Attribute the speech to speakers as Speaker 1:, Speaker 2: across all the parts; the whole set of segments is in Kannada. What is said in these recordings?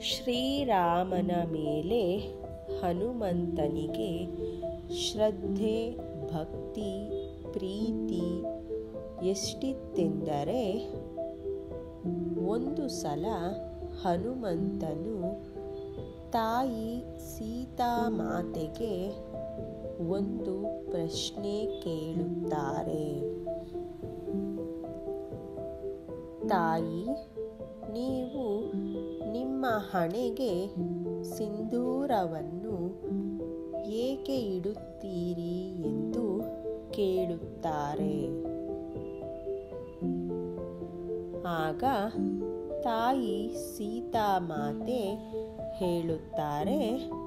Speaker 1: ಶ್ರೀರಾಮನ ಮೇಲೆ ಹನುಮಂತನಿಗೆ ಶ್ರದ್ಧೆ ಭಕ್ತಿ ಪ್ರೀತಿ ಎಷ್ಟಿತ್ತೆಂದರೆ ಒಂದು ಸಲ ಹನುಮಂತನು ತಾಯಿ ಸೀತಾಮಾತೆಗೆ ಒಂದು ಪ್ರಶ್ನೆ ಕೇಳುತ್ತಾರೆ ತಾಯಿ ನೀವು ನಿಮ್ಮ ಹಣೆಗೆ ಸಿಂಧೂರವನ್ನು ಏಕೆ ಇಡುತ್ತೀರಿ ಎಂದು ಕೇಳುತ್ತಾರೆ ಆಗ ತಾಯಿ ಸೀತಾಮಾತೆ ಹೇಳುತ್ತಾರೆ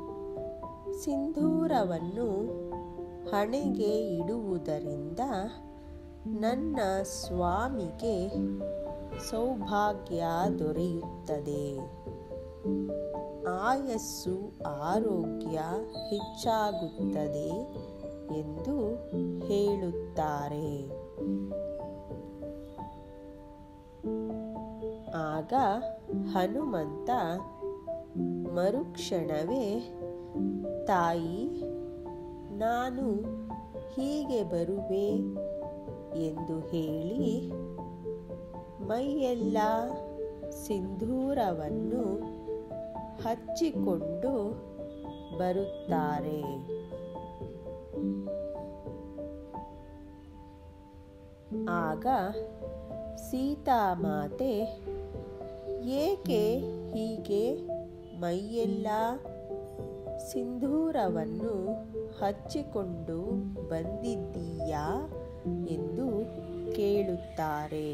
Speaker 1: ಸಿಂಧೂರವನ್ನು ಹಣೆಗೆ ಇಡುವುದರಿಂದ ನನ್ನ ಸ್ವಾಮಿಗೆ ಸೌಭಾಗ್ಯ ದೊರೆಯುತ್ತದೆ ಆಯಸ್ಸು ಆರೋಗ್ಯ ಹೆಚ್ಚಾಗುತ್ತದೆ ಎಂದು ಹೇಳುತ್ತಾರೆ ಆಗ ಹನುಮಂತ ಮರುಕ್ಷಣವೇ ತಾಯಿ ನಾನು ಹೀಗೆ ಬರುವೆ ಎಂದು ಹೇಳಿ ಮೈಯೆಲ್ಲ ಸಿಂಧೂರವನ್ನು ಹಚ್ಚಿಕೊಂಡು ಬರುತ್ತಾರೆ ಆಗ ಸೀತಾಮಾತೆ ಏಕೆ ಹೀಗೆ ಮೈಯೆಲ್ಲ ಸಿಂಧೂರವನ್ನು ಹಚ್ಚಿಕೊಂಡು ಬಂದಿದ್ದೀಯಾ ಎಂದು ಕೇಳುತ್ತಾರೆ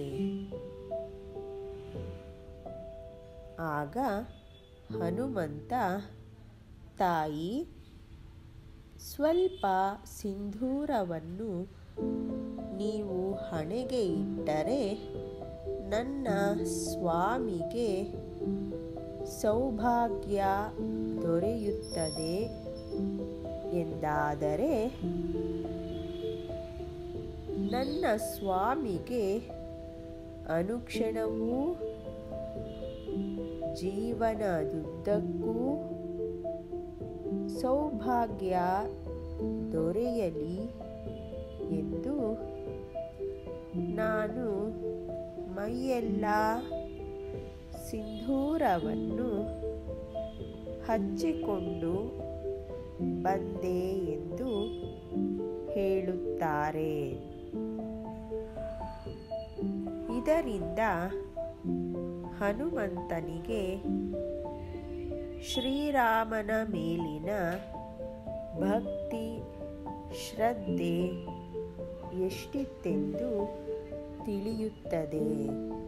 Speaker 1: ಆಗ ಹನುಮಂತ ತಾಯಿ ಸ್ವಲ್ಪ ಸಿಂಧೂರವನ್ನು ನೀವು ಹಣೆಗೆ ಇಟ್ಟರೆ ನನ್ನ ಸ್ವಾಮಿಗೆ ಸೌಭಾಗ್ಯ ದೊರೆಯುತ್ತದೆ ಎಂದಾದರೆ ನನ್ನ ಸ್ವಾಮಿಗೆ ಅನುಕ್ಷಣವೂ ಜೀವನದುದ್ದಕ್ಕೂ ಸೌಭಾಗ್ಯ ದೊರೆಯಲಿ ಎಂದು ನಾನು ಮೈಯೆಲ್ಲ ಸಿಂಧೂರವನ್ನು ಹಚ್ಚಿಕೊಂಡು ಬಂದೆ ಎಂದು ಹೇಳುತ್ತಾರೆ ಇದರಿಂದ ಹನುಮಂತನಿಗೆ ಶ್ರೀರಾಮನ ಮೇಲಿನ ಭಕ್ತಿ ಶ್ರದ್ಧೆ ಎಷ್ಟಿತ್ತೆಂದು ತಿಳಿಯುತ್ತದೆ